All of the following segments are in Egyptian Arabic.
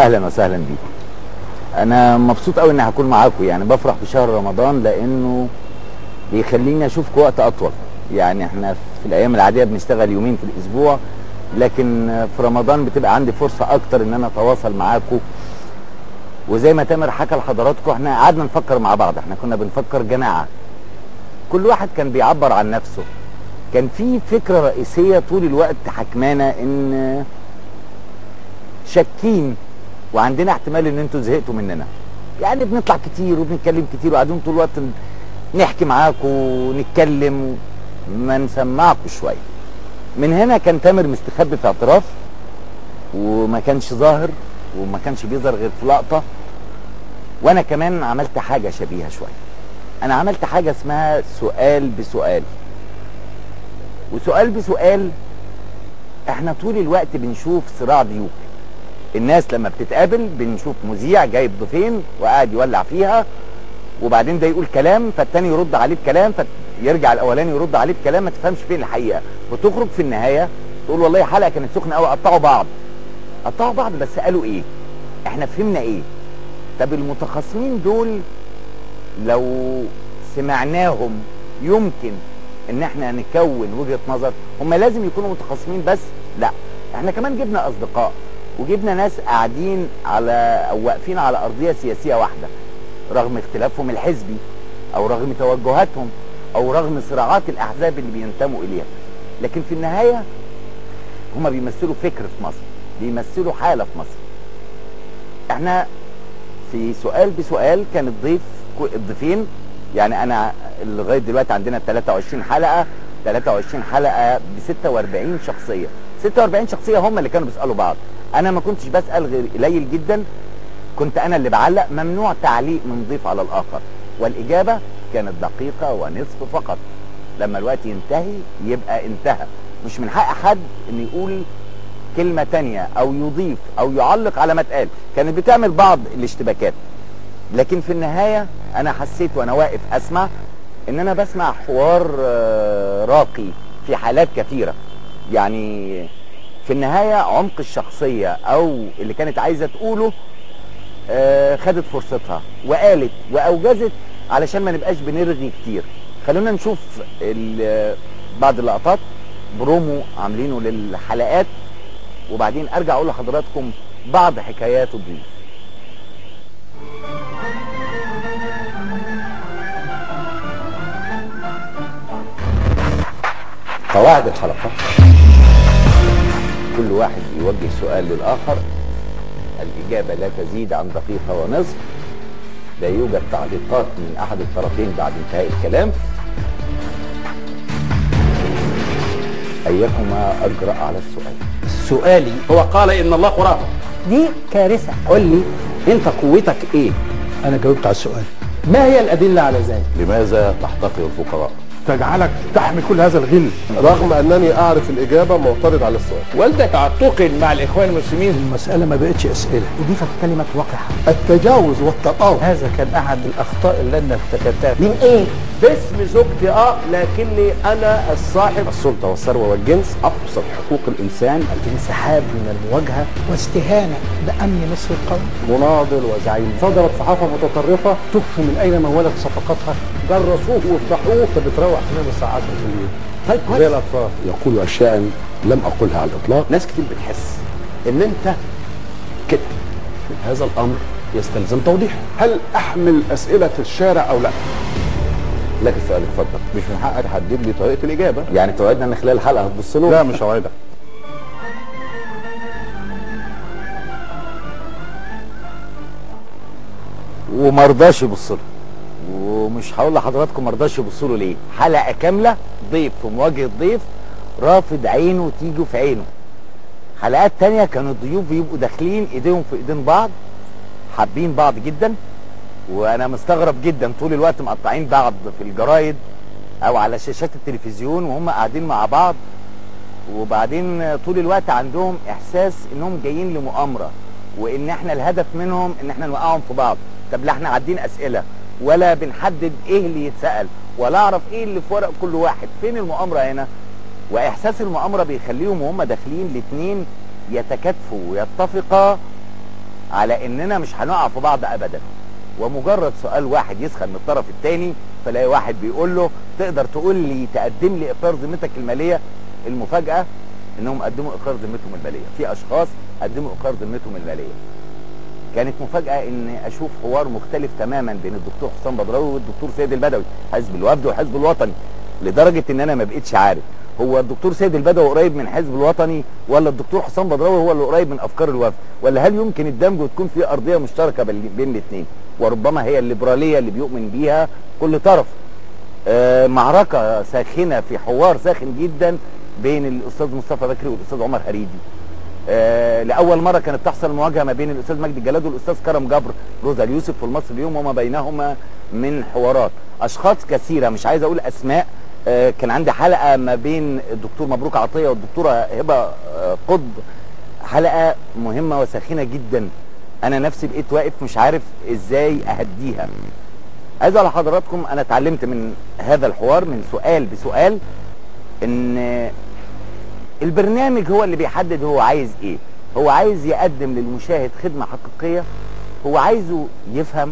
اهلا وسهلا بيكم انا مبسوط قوي اني هكون معاكم يعني بفرح بشهر رمضان لانه بيخليني اشوفكم وقت اطول يعني احنا في الايام العاديه بنشتغل يومين في الاسبوع لكن في رمضان بتبقى عندي فرصه اكتر ان انا اتواصل معاكم وزي ما تامر حكى لحضراتكم احنا قعدنا نفكر مع بعض احنا كنا بنفكر جماعه كل واحد كان بيعبر عن نفسه كان في فكره رئيسيه طول الوقت حكمانا ان شاكين وعندنا احتمال ان انتوا زهقتوا مننا يعني بنطلع كتير وبنتكلم كتير وقاعدين طول الوقت نحكي معاكم ونتكلم ما نسمعكم شويه من هنا كان تامر مستخبي في اعتراف وما كانش ظاهر وما كانش بيظهر غير في لقطه وانا كمان عملت حاجه شبيهه شويه انا عملت حاجه اسمها سؤال بسؤال وسؤال بسؤال احنا طول الوقت بنشوف صراع ضيوف الناس لما بتتقابل بنشوف مذيع جايب ضيفين وقاعد يولع فيها وبعدين ده يقول كلام فالتاني يرد عليه بكلام فيرجع الاولاني يرد عليه بكلام ما تفهمش فين الحقيقه وتخرج في النهايه تقول والله حلقه كانت سخنه قوي قطعوا بعض قطعوا بعض بس قالوا ايه احنا فهمنا ايه طب المتخاصمين دول لو سمعناهم يمكن ان احنا نكون وجهه نظر هم لازم يكونوا متخاصمين بس لا احنا كمان جبنا اصدقاء وجبنا ناس قاعدين على او واقفين على ارضيه سياسيه واحده رغم اختلافهم الحزبي او رغم توجهاتهم او رغم صراعات الاحزاب اللي بينتموا اليها لكن في النهايه هم بيمثلوا فكر في مصر بيمثلوا حاله في مصر احنا في سؤال بسؤال كان الضيف الضيفين يعني انا لغايه دلوقتي عندنا 23 حلقه 23 حلقه ب 46 شخصيه 46 شخصيه هم اللي كانوا بيسالوا بعض انا ما كنتش بسال غير قليل جدا كنت انا اللي بعلق ممنوع تعليق من ضيف على الاخر والاجابه كانت دقيقه ونصف فقط لما الوقت ينتهي يبقى انتهى مش من حق حد ان يقول كلمه تانية او يضيف او يعلق على ما اتقال كانت بتعمل بعض الاشتباكات لكن في النهايه انا حسيت وانا واقف اسمع ان انا بسمع حوار راقي في حالات كثيره يعني في النهايه عمق الشخصيه او اللي كانت عايزه تقوله خدت فرصتها وقالت واوجزت علشان ما نبقاش بنرغي كتير خلونا نشوف بعض اللقطات برومو عاملينه للحلقات وبعدين ارجع اقول لحضراتكم بعض حكايات الضيوف قواعد الحلقة كل واحد يوجه سؤال للآخر الإجابة لا تزيد عن دقيقة ونصف لا يوجد تعليقات من أحد الطرفين بعد انتهاء الكلام أيهما أجرأ على السؤال سؤالي هو قال إن الله خرافة دي كارثة قل لي أنت قوتك إيه أنا جاوبت على السؤال ما هي الأدلة على ذلك لماذا تحتقر الفقراء تجعلك تحمل كل هذا الغل رغم انني اعرف الاجابه معترض على السؤال والدك اعتقل مع الاخوان المسلمين المسألة ما بقتش أسئلة أضيفت كلمة وقحة التجاوز والتطاول هذا كان أحد الأخطاء اللي أنا ارتكبتها من إيه؟ باسم زوجتي أه لكني أنا الصاحب السلطة والثروة والجنس أبسط حقوق الإنسان الانسحاب من المواجهة واستهانة بأمن مصر القومي مناضل وزعيم صدرت صحافه متطرفه تخفي من اين مولت صفقاتها جرسوه وافضحوه انت بتروح تنام الساعه 10 بالليل طيب زي كويس الاطفال يقول اشياء لم اقلها على الاطلاق ناس كتير بتحس ان انت كده هذا الامر يستلزم توضيحه هل احمل اسئله الشارع او لا لك السؤال اتفضل مش من حقك تحدد لي طريقه الاجابه يعني توعدنا ان خلال الحلقة هتبص له لا مش هوعدك وما رضاش يبص له ومش هقول لحضراتكم ما رضاش يبصوا له ليه حلقه كامله ضيف في مواجهه ضيف رافض عينه تيجي في عينه حلقات تانية كانوا الضيوف بيبقوا داخلين ايديهم في ايدين بعض حابين بعض جدا وانا مستغرب جدا طول الوقت مقطعين بعض في الجرايد او على شاشات التلفزيون وهم قاعدين مع بعض وبعدين طول الوقت عندهم احساس انهم جايين لمؤامره وان احنا الهدف منهم ان احنا نوقعهم في بعض طب لا احنا عادين اسئله ولا بنحدد ايه اللي يتسال ولا اعرف ايه اللي في ورق كل واحد فين المؤامره هنا واحساس المؤامره بيخليهم وهم داخلين الاثنين يتكاتفوا ويتفقا على اننا مش هنقع في بعض ابدا ومجرد سؤال واحد يسخن من الطرف الثاني فلاقي واحد بيقول له تقدر تقول لي تقدم لي اقرار ذمتك الماليه المفاجاه انهم قدموا اقرار ذمتهم الماليه في اشخاص قدموا اقرار ذمتهم الماليه كانت مفاجاه ان اشوف حوار مختلف تماما بين الدكتور حسام بدراوي والدكتور سيد البدوي حزب الوفد والحزب الوطني لدرجه ان انا ما بقتش عارف هو الدكتور سيد البدوي قريب من حزب الوطني ولا الدكتور حسام بدراوي هو اللي قريب من افكار الوفد ولا هل يمكن الدمج وتكون في ارضيه مشتركه بين بين الاثنين وربما هي الليبراليه اللي بيؤمن بيها كل طرف آه، معركه ساخنه في حوار ساخن جدا بين الاستاذ مصطفى بكري والاستاذ عمر هريدي آه، لاول مره كانت تحصل مواجهه ما بين الاستاذ مجدي الجلاد والاستاذ كرم جبر روزا اليوسف في المصري اليوم وما بينهما من حوارات اشخاص كثيره مش عايز اقول اسماء آه، كان عندي حلقه ما بين الدكتور مبروك عطيه والدكتوره هبه آه، قطب حلقه مهمه وساخنه جدا انا نفسي بقيت واقف مش عارف ازاي اهديها عايز اقول لحضراتكم انا اتعلمت من هذا الحوار من سؤال بسؤال ان البرنامج هو اللي بيحدد هو عايز ايه هو عايز يقدم للمشاهد خدمة حقيقية هو عايزه يفهم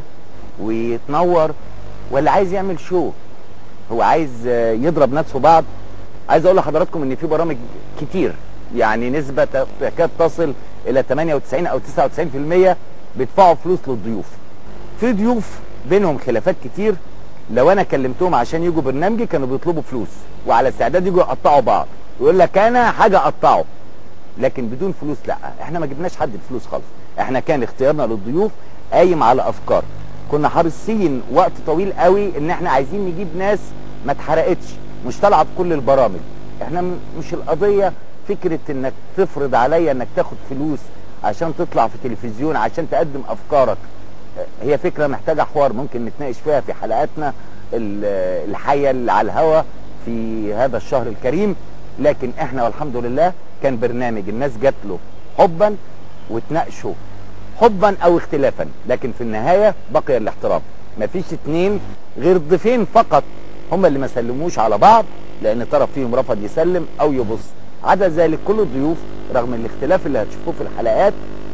ويتنور ولا عايز يعمل شو هو عايز آه، يضرب ناس في بعض عايز اقول لحضراتكم ان في برامج كتير يعني نسبة تكاد تصل الى 98 او 99% بيدفعوا فلوس للضيوف في ضيوف بينهم خلافات كتير لو انا كلمتهم عشان يجوا برنامجي كانوا بيطلبوا فلوس وعلى استعداد يجوا يقطعوا بعض يقول لك انا حاجه اقطعه لكن بدون فلوس لا احنا ما جبناش حد بفلوس خالص احنا كان اختيارنا للضيوف قايم على افكار كنا حريصين وقت طويل قوي ان احنا عايزين نجيب ناس ما اتحرقتش مش طالعه في كل البرامج احنا م- مش القضيه فكره انك تفرض عليا انك تاخد فلوس عشان تطلع في تلفزيون عشان تقدم افكارك هي فكره محتاجه حوار ممكن نتناقش فيها في حلقاتنا ال- الحيه اللي على الهوا في هذا الشهر الكريم لكن احنا والحمد لله كان برنامج الناس جات له حبا وتناقشوا حبا او اختلافا لكن في النهايه بقي الاحترام مفيش اتنين غير ضيفين فقط هم اللي ما سلموش على بعض لان طرف فيهم رفض يسلم او يبص عدا ذلك كل الضيوف رغم الاختلاف اللي هتشوفوه في الحلقات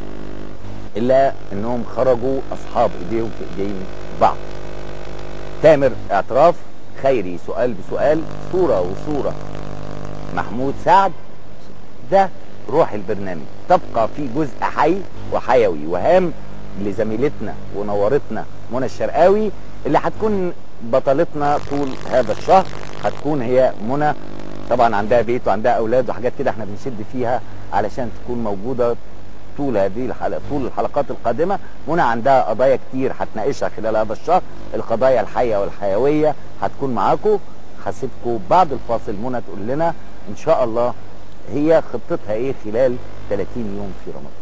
الا انهم خرجوا اصحاب ايديهم في ايدين بعض تامر اعتراف خيري سؤال بسؤال صوره وصوره محمود سعد ده روح البرنامج تبقى في جزء حي وحيوي وهام لزميلتنا ونورتنا منى الشرقاوي اللي هتكون بطلتنا طول هذا الشهر هتكون هي منى طبعا عندها بيت وعندها اولاد وحاجات كده احنا بنشد فيها علشان تكون موجوده طول هذه الحلقة طول الحلقات القادمة منى عندها قضايا كتير هتناقشها خلال هذا الشهر القضايا الحية والحيوية هتكون معاكم هسيبكم بعد الفاصل منى تقول لنا ان شاء الله هي خطتها ايه خلال 30 يوم في رمضان